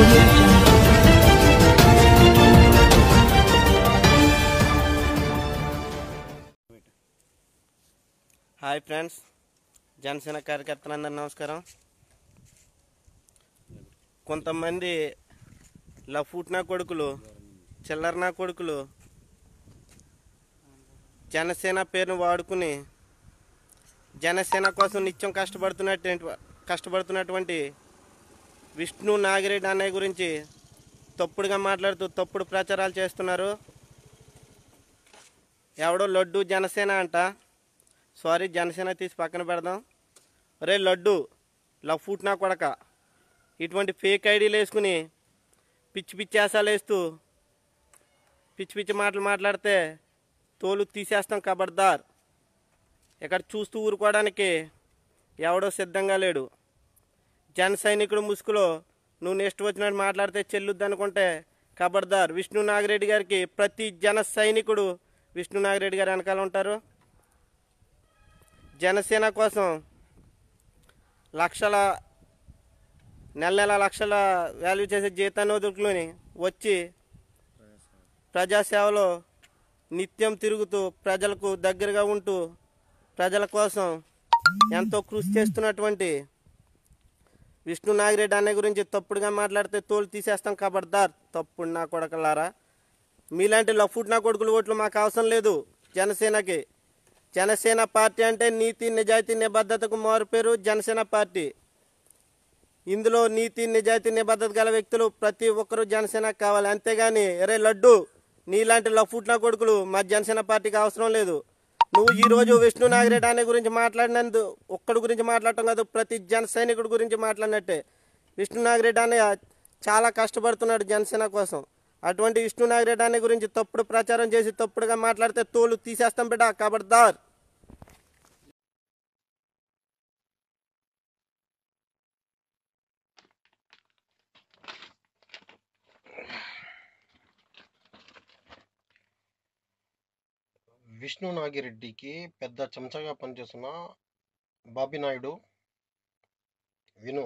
audio jungle. Hi friends Janasena కార్యకర్తలందరూ నమస్కారం కొంతమంది లఫూట్ నా కొడుకులు చిల్లర నా కొడుకులు జనసేన పేరును వాడుకుని జనసేన కోసం నిత్యం కష్టపడుతున్నటువంటి కష్టపడుతున్నటువంటి విష్ణు నాగిరెడ్డి అన్నయ్య గురించి తప్పుడుగా మాట్లాడుతూ తప్పుడు ప్రచారాలు చేస్తున్నారు ఎవడో లడ్డు జనసేన అంట సారీ జనసేన తీసి పక్కన పెడదాం రే లడ్డు లఫూట్ నా కొడక ఇటువంటి ఫేక్ ఐడీలు వేసుకుని పిచ్చి పిచ్చి వేసాలు వేస్తూ పిచ్చి పిచ్చి మాటలు మాట్లాడితే తోలు తీసేస్తాం కబర్దార్ ఇక్కడ చూస్తూ ఊరుకోవడానికి ఎవడో సిద్ధంగా లేడు జన సైనికుడు ముసుగులో నువ్వు నెక్స్ట్ వచ్చినట్టు మాట్లాడితే చెల్లుద్ది అనుకుంటే కబర్దార్ విష్ణు నాగిరెడ్డి గారికి ప్రతి జన సైనికుడు విష్ణు నాగిరెడ్డి గారు వెనకాల ఉంటారు జనసేన కోసం లక్షల నెల నెల లక్షల వాల్యూ చేసే జీతాన్ని వదులుకుని వచ్చి ప్రజాసేవలో నిత్యం తిరుగుతూ ప్రజలకు దగ్గరగా ఉంటూ ప్రజల కోసం ఎంతో కృషి చేస్తున్నటువంటి విష్ణు నాగిరెడ్డి అన్నయ్య గురించి తప్పుడుగా మాట్లాడితే తోలు తీసేస్తాం కబర్దార్ తప్పుడు నా కొడకలారా మీలాంటి లఫుట్ నా కొడుకులు ఓట్లు మాకు అవసరం లేదు జనసేనకి జనసేన పార్టీ అంటే నీతి నిజాయితీ నిబద్ధతకు మారుపేరు జనసేన పార్టీ ఇందులో నీతి నిజాయితీ నిబద్ధత గల వ్యక్తులు ప్రతి ఒక్కరూ జనసేన కావాలి అంతేగాని ఎరే లడ్డు నీలాంటి లఫుట్నా కొడుకులు మా జనసేన పార్టీకి అవసరం లేదు నువ్వు ఈ రోజు విష్ణు నాగిరెడ్డి అనే గురించి మాట్లాడినందు ఒక్కడి గురించి మాట్లాడటం కాదు ప్రతి జన సైనికుడి గురించి మాట్లాడినట్టే విష్ణు నాగిరెడ్డి అన్నయ్య చాలా కష్టపడుతున్నాడు జనసేన కోసం అటువంటి విష్ణు నాగిరెడ్డి అనే గురించి తప్పుడు ప్రచారం చేసి తప్పుడుగా మాట్లాడితే తోలు తీసేస్తాం బిడ్డ కబర్దార్ విష్ణు నాగిరెడ్డికి పెద్ద చెంచగా పనిచేస్తున్న బాబీ నాయుడు విను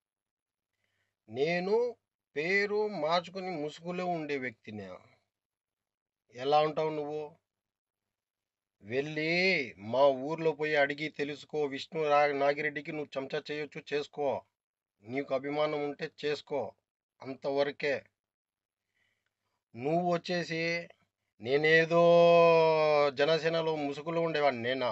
నేను పేరు మార్చుకుని ముసుగులో ఉండే వ్యక్తిని ఎలా ఉంటావు నువ్వు వెళ్ళి మా ఊర్లో పోయి అడిగి తెలుసుకో విష్ణు రా- నాగిరెడ్డికి నువ్వు చెంచా చేయొచ్చు చేసుకో నీకు అభిమానం ఉంటే చేసుకో అంతవరకే నువ్వు వచ్చేసి నేనేదో జనసేనలో ముసుగులో ఉండేవాడిని నేనా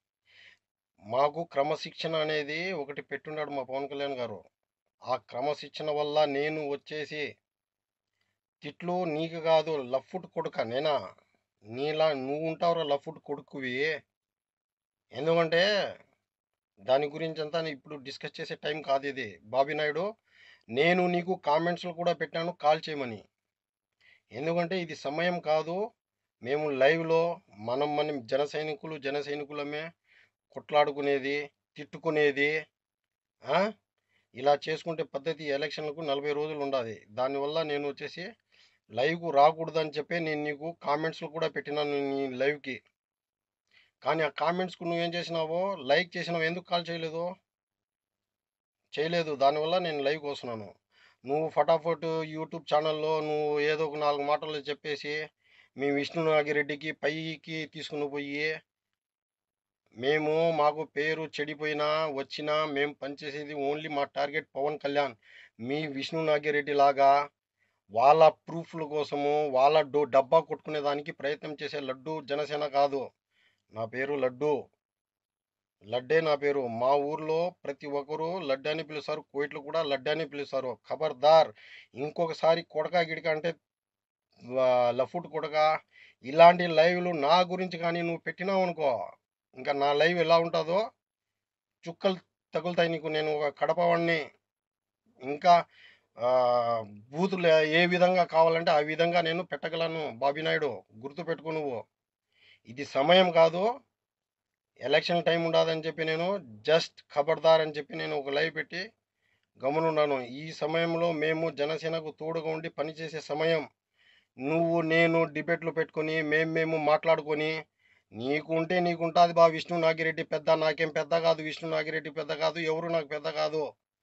మాకు క్రమశిక్షణ అనేది ఒకటి పెట్టున్నాడు మా పవన్ కళ్యాణ్ గారు ఆ క్రమశిక్షణ వల్ల నేను వచ్చేసి తిట్లు నీకు కాదు లఫ్ఫుట్ కొడుక నేనా నీలా నువ్వు ఉంటావురా లఫ్ఫుట్ కొడుకువి ఎందుకంటే దాని గురించి అంతా నీ ఇప్పుడు డిస్కస్ చేసే టైం కాదు ఇది బాబీ నాయుడు నేను నీకు కామెంట్స్లో కూడా పెట్టాను కాల్ చేయమని ఎందుకంటే ఇది సమయం కాదు మేము లైవ్లో మనం మనం జన సైనికులు జన సైనికులమే కొట్లాడుకునేది తిట్టుకునేది ఆ? ఇలా చేసుకుంటే పద్ధతి ఎలక్షన్లకు నలభై రోజులు ఉండాలి దానివల్ల నేను వచ్చేసి లైవ్కు రాకూడదని చెప్పి నేను నీకు కామెంట్స్లో కూడా పెట్టినాను నీ లైవ్కి కానీ ఆ కామెంట్స్కు నువ్వేం చేసినావో లైక్ చేసినావు ఎందుకు కాల్ చేయలేదు చేయలేదు దానివల్ల నేను లైవ్కి వస్తున్నాను నువ్వు ఫటాఫట్ యూట్యూబ్ ఛానల్లో నువ్వు ఏదో ఒక నాలుగు మాటలు చెప్పేసి మీ విష్ణు నాగిరెడ్డికి పైకి తీసుకుని పోయి మేము మాకు పేరు చెడిపోయినా వచ్చినా మేము పనిచేసేది ఓన్లీ మా టార్గెట్ పవన్ కళ్యాణ్ మీ విష్ణు నాగిరెడ్డి లాగా వాళ్ళ ప్రూఫ్ల కోసము వాళ్ళ డో డబ్బా కొట్టుకునే దానికి ప్రయత్నం చేసే లడ్డు జనసేన కాదు నా పేరు లడ్డు లడ్డే నా పేరు మా ఊర్లో ప్రతి ఒక్కరూ లడ్డు అని పిలుస్తారు కోయిట్లు కూడా లడ్డు అని పిలుస్తారు ఖబర్దార్ ఇంకొకసారి కొడక గిడక అంటే వా- లఫుట్ కొడక ఇలాంటి లైవ్లు నా గురించి కానీ నువ్వు పెట్టినావు అనుకో ఇంకా నా లైవ్ ఎలా ఉంటుందో చుక్కలు తగులుతాయి నీకు నేను ఒక కడపవాడిని ఇంకా ఆ, బూతులు ఏ విధంగా కావాలంటే ఆ విధంగా నేను పెట్టగలను బాబీ నాయుడు గుర్తుపెట్టుకో నువ్వు ఇది సమయం కాదు ఎలక్షన్ టైం ఉండదని చెప్పి నేను జస్ట్ ఖబర్దార్ అని చెప్పి నేను ఒక లైవ్ పెట్టి గమనున్నాను ఈ సమయంలో మేము జనసేనకు తోడుగా ఉండి పనిచేసే సమయం నువ్వు నేను డిబేట్లు పెట్టుకొని మేము మేము మాట్లాడుకొని నీకు ఉంటే నీకు ఉంటుంది బా విష్ణు నాగిరెడ్డి పెద్ద నాకేం పెద్ద కాదు విష్ణు నాగిరెడ్డి పెద్ద కాదు ఎవరు నాకు పెద్ద కాదు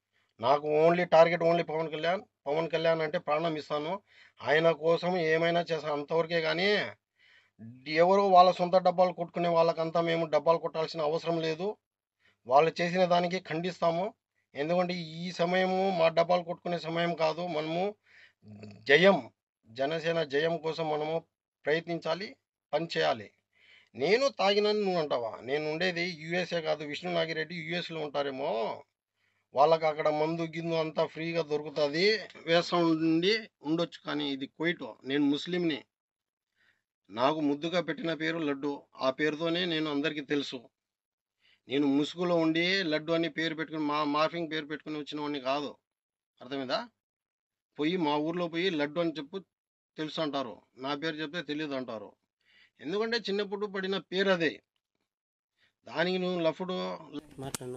నాకు only target only Pawan Kalyan Pawan Kalyan అంటే ప్రాణం ఇస్తాను ఆయన కోసం ఏమైనా చేస్తాను అంతవరకే కానీ ఎవరో వాళ్ళ సొంత డబ్బాలు కొట్టుకునే వాళ్ళకంతా మేము డబ్బాలు కొట్టాల్సిన అవసరం లేదు వాళ్ళు చేసిన దానికి ఖండిస్తాము ఎందుకంటే ఈ సమయము మా డబ్బాలు కొట్టుకునే సమయం కాదు మనము జయం జనసేన జయం కోసం మనము ప్రయత్నించాలి పని చేయాలి నేను తాగినని నువ్వు అంటావా నేను ఉండేది యుఎస్ఏ కాదు విష్ణు నాగిరెడ్డి యుఎస్లో ఉంటారేమో వాళ్ళకి అక్కడ మందు గిందు అంతా ఫ్రీగా దొరుకుతుంది వేసం ఉండి ఉండొచ్చు కానీ ఇది కువైట్ నేను ముస్లింని నాకు ముద్దుగా పెట్టిన పేరు లడ్డు ఆ పేరుతోనే నేను అందరికీ తెలుసు నేను ముసుగులో ఉండి లడ్డు అని పేరు పెట్టుకుని మా మార్ఫింగ్ పేరు పెట్టుకుని వచ్చిన వాడిని కాదు అర్థమైందా పోయి మా ఊర్లో పోయి లడ్డు అని చెప్పు తెలుసు అంటారు నా పేరు చెప్తే తెలియదు అంటారు ఎందుకంటే చిన్నప్పుడు పడిన పేరు అదే దానికి నువ్వు లఫుడు మాట్లాడు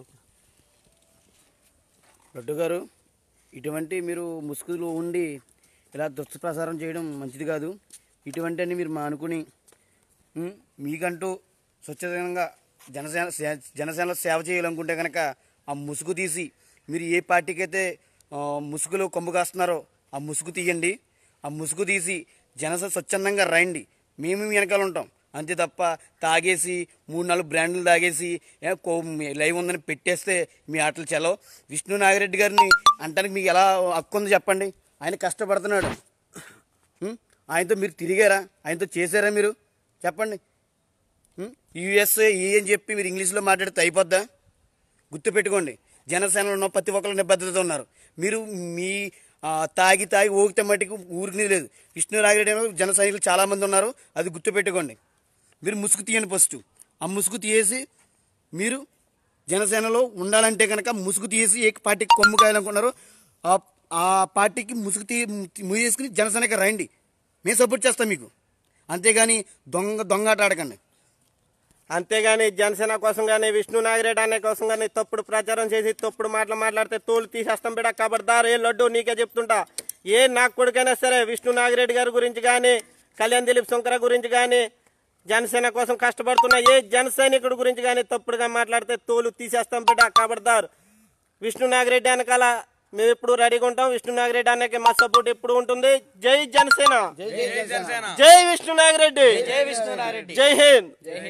లడ్డు గారు ఇటువంటి మీరు ముసుగులో ఉండి ఇలా దుష్ప్రచారం చేయడం మంచిది కాదు ఇటువంటి అన్ని మీరు మానుకుని ఉం, మీకంటూ స్వచ్ఛందంగా జనసేన సే- జనసేనలో సేవ చేయాలనుకుంటే కనుక ఆ ముసుగు తీసి మీరు ఏ పార్టీకి అయితే ఆ, ముసుగులో కొమ్ము కాస్తున్నారో ఆ ముసుగు తీయండి ఆ ముసుగు తీసి జనసేన స్వచ్ఛందంగా రండి మేము మీ వెనకాల ఉంటాం అంతే తప్ప తాగేసి మూడు నాలుగు బ్రాండ్లు తాగేసి ఏ, కో- మీ లైవ్ ఉందని పెట్టేస్తే మీ ఆటలు చెలవు విష్ణు నాగిరెడ్డి గారిని అంటానికి మీకు ఎలా హక్కు ఉందో చెప్పండి ఆయన కష్టపడుతున్నాడు ఉం? ఆయనతో మీరు తిరిగారా ఆయనతో చేశారా మీరు చెప్పండి యుఎస్ఏ ఈ అని చెప్పి మీరు ఇంగ్లీష్లో మాట్లాడితే అయిపోద్దా గుర్తుపెట్టుకోండి జనసేనలో ఉన్న ప్రతి ఒక్కరు నిబద్ధతతో ఉన్నారు మీరు మీ ఆ, తాగి తాగి ఊగితే మట్టికి ఊరికి లేదు విష్ణు నాగిరెడ్డి ఏమో జన సైనికులు చాలామంది ఉన్నారు అది గుర్తుపెట్టుకోండి మీరు ముసుగు తీయండి ఫస్ట్ ఆ ముసుగు తీసేసి మీరు జనసేనలో ఉండాలంటే కనుక ముసుగు తీసి ఏ పార్టీకి కొమ్ము కాయాలనుకున్నారో ఆ ఆ పార్టీకి ముసుగు తీ మూసేసుకుని జనసేనకి రండి మేము సపోర్ట్ చేస్తాం మీకు అంతేగాని దొంగ దొంగాట ఆడకండి అంతేగాని జనసేన కోసం కానీ విష్ణు నాగిరెడ్డి అనే కోసం కానీ తప్పుడు ప్రచారం చేసి తప్పుడు మాటలు మాట్లాడితే తోలు తీసేస్తాం బిడ కబర్దార్ ఏ లడ్డు నీకే చెప్తుంటా ఏ నాకు కొడుకైనా సరే విష్ణు నాగిరెడ్డి గారి గురించి కానీ కళ్యాణ్ దిలీప్ శంకర గురించి కానీ జనసేన కోసం కష్టపడుతున్న ఏ జన సైనికుడి గురించి కానీ తప్పుడుగా మాట్లాడితే తోలు తీసేస్తాం బిడ్డ కబర్దార్ విష్ణు నాగిరెడ్డి వెనకాల మేము ఎప్పుడు రెడీగా ఉంటాం విష్ణు నాగిరెడ్డి అన్నకి మా సపోర్ట్ ఎప్పుడు ఉంటుంది జై జనసేన జై విష్ణు నాగిరెడ్డి జై హింద్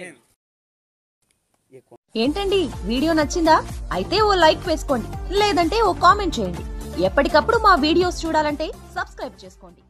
ఏంటండి వీడియో నచ్చిందా అయితే ఓ లైక్ వేసుకోండి లేదంటే ఓ కామెంట్ చేయండి ఎప్పటికప్పుడు మా వీడియోస్ చూడాలంటే సబ్స్క్రైబ్ చేసుకోండి